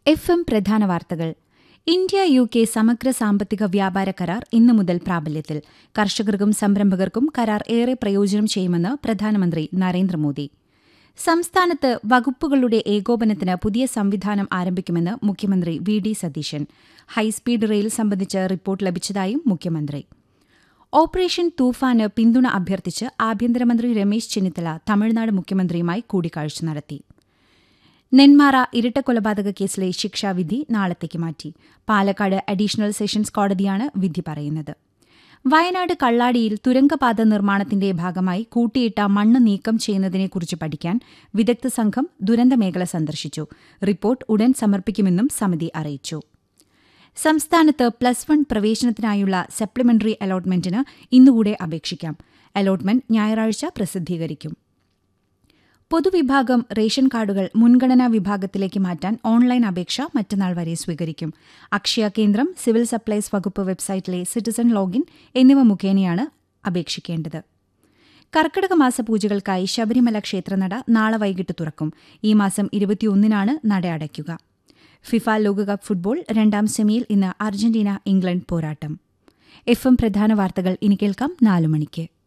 F M പ്രധാന വാർത്തകൾ India U K സമഗ്ര സാമ്പത്തിക വ്യാപാര കരാർ ഇന്നു മുതൽ പ്രാബല്യത്തിൽ കർഷകർക്കും സംരംഭകർക്കും കരാർ ഏറെ പ്രയോജനം ചെയ്യുമെന്ന് പ്രധാനമന്ത്രി നരേന്ദ്രമോദി സംസ്ഥാനത്ത് വകുപ്പുകളുടെ ഏകോപനത്തിന് പുതിയ സംവിധാനം ആരംഭിക്കുമെന്ന് മുഖ്യമന്ത്രി V D Satheesan high speed rail സംബന്ധിച്ച് റിപ്പോർട്ട് ലഭിച്ചതായും മുഖ്യമന്ത്രി ഓപ്പറേഷൻ തൂഫാന് പിന്തുണ അഭ്യർത്ഥിച്ച് ആഭ്യന്തരമന്ത്രി രമേശ് ചെന്നിത്തല തമിഴ്നാട് മുഖ്യമന്ത്രിയുമായി കൂടിക്കാഴ്ച നടത്തി നെന്മാറ ഇരട്ടക്കൊലപാതക കേസിലെ ശിക്ഷാവിധി നാളത്തേക്ക് മാറ്റി പാലക്കാട് അഡീഷണൽ സെഷൻസ് കോടതിയാണ് വിധി പറയുന്നത് വയനാട് കള്ളാടിയിൽ തുരങ്കപാത നിർമ്മാണത്തിന്റെ ഭാഗമായി കൂട്ടിയിട്ട മണ്ണ് നീക്കം ചെയ്യുന്നതിനെക്കുറിച്ച് പഠിക്കാൻ വിദഗ്ധ സംഘം ദുരന്തമേഖല സന്ദർശിച്ചു റിപ്പോർട്ട് ഉടൻ സമർപ്പിക്കുമെന്നും സമിതി അറിയിച്ചു സംസ്ഥാനത്ത് പ്ലസ് വൺ പ്രവേശനത്തിനായുള്ള സപ്ലിമെന്ററി അലോട്ട്മെന്റിന് ഇന്നുകൂടെ അപേക്ഷിക്കാം അലോട്ട്മെന്റ് ഞായറാഴ്ച പ്രസിദ്ധീകരിക്കും പൊതുവിഭാഗം റേഷൻ കാർഡുകൾ മുൻഗണനാ വിഭാഗത്തിലേക്ക് മാറ്റാൻ ഓൺലൈൻ അപേക്ഷ മറ്റന്നാൾ വരെ സ്വീകരിക്കും അക്ഷയ കേന്ദ്രം സിവിൽ സപ്ലൈസ് വകുപ്പ് വെബ്സൈറ്റിലെ സിറ്റിസൺ ലോഗിൻ എന്നിവ മുഖേനയാണ് അപേക്ഷിക്കേണ്ടത് കർക്കിടക മാസ പൂജകൾക്കായി ശബരിമല ക്ഷേത്രനട നാളെ വൈകിട്ട് തുറക്കും ഈ മാസം ഇരുപത്തിയൊന്നിനാണ് നട അടയ്ക്കുക ഫിഫ ലോകകപ്പ് ഫുട്ബോൾ രണ്ടാം സെമിയിൽ ഇന്ന് അർജന്റീന ഇംഗ്ലണ്ട് പോരാട്ടം എഫ് എം പ്രധാന വാർത്തകൾ ഇനി കേൾക്കാം നാലു മണിക്ക്